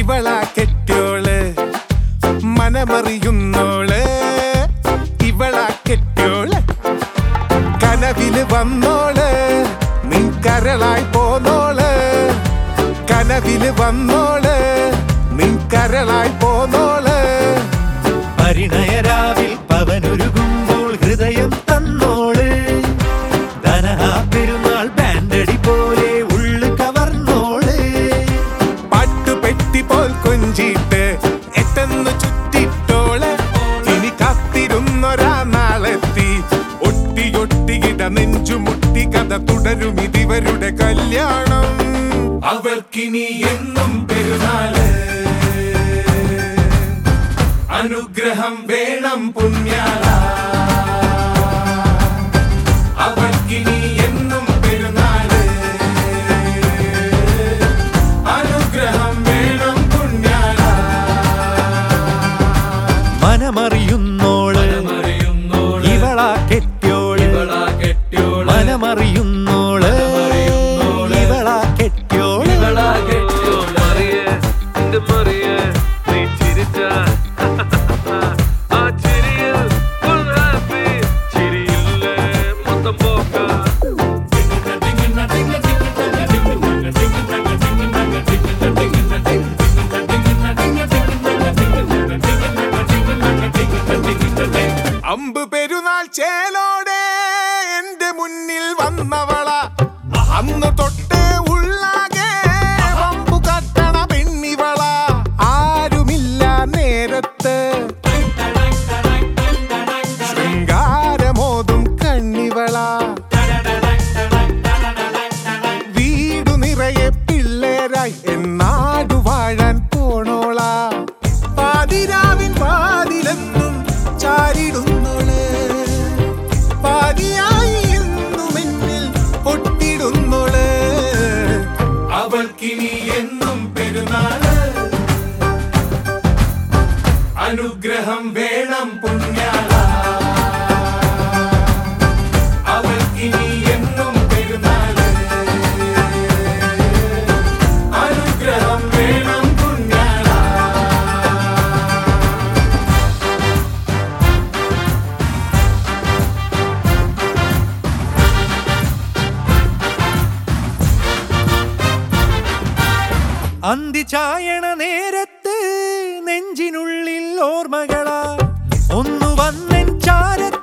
ഇവളാ കെട്ടിയോള് മനമറിയുന്നോള് ഇവളാ കെട്ടിയോള് കനവില് വന്നോള് നിൻ കരളായി പോന്നോള് കനവില് വന്നോള് നിൻ കരളായി പോന്നോള് പരിണയരാവിൽ പവനൊരുകുമ്പോൾ ഹൃദയം തന്നോള് ധനഹാ പെരുന്നാൾ ബാൻഡടി പോലെ ഉള്ളു കവർന്നോള് പാട്ടുപെട്ടി പോൽ കൊഞ്ചിട്ട് എട്ടെന്ന് ചുറ്റിട്ടോള് ഇനി കാത്തിരുന്നൊരാ നാളെത്തി ഒട്ടി ഒട്ടിയിട നെഞ്ചുമുട്ടി കഥ തുടരും ഇതിവരുടെ കല്യാണം അവർക്കിനി എന്നും പെരുന്നാള് അനുഗ്രഹം വേണം പുണ്യാള അവർക്കിനി എന്നും പെരുന്നാള് അനുഗ്രഹം വേണം പുണ്യാള മനമറിയുന്നോള് ഇവളാ കെട്ടിയോള് മനമറിയുന്നോള് ഇവളാ കെട്ടിയോള് മറിയേ എന്റെ മറിയേ നീ ചിരിച്ചാ ആ ചിരിയിൽ full happy. ചിരിയില്ലേ മൊത്തം പോക്കാ അമ്പ് പെരുന്നാൾ ചേലോടെ എന്റെ മുന്നിൽ വന്നവള അന്ന് തൊട്ടേ ഉള്ളാകെ വമ്പു കട്ടണ പെണ്ണിവള ആരുമില്ല നേരത്ത് ശൃംഗാരമോതും കണ്ണിവള വീടു നിറയെ പിള്ളേരായി എന്നാടു വാഴാൻ പോണോള പാതിരാവിൻ പാതിലെന്നും ചാരിടുന്നോള് പാതിയായി എന്നും എന്നിൽ ഒട്ടിടുന്നോള് അവൾക്കിനി എന്നും പെരുന്നാള് അനുഗ്രഹം വേണം പുണ്യാള അവൾക്കിനി എന്നും പെരുന്നാള് അനുഗ്രഹം വേണം പുണ്യാള അന്തി ചായണ നേരത്ത് നെഞ്ചിനുള്ളിൽ ഓർമ്മകളാ ഒന്നു വന്നെൻ ചാരത്ത്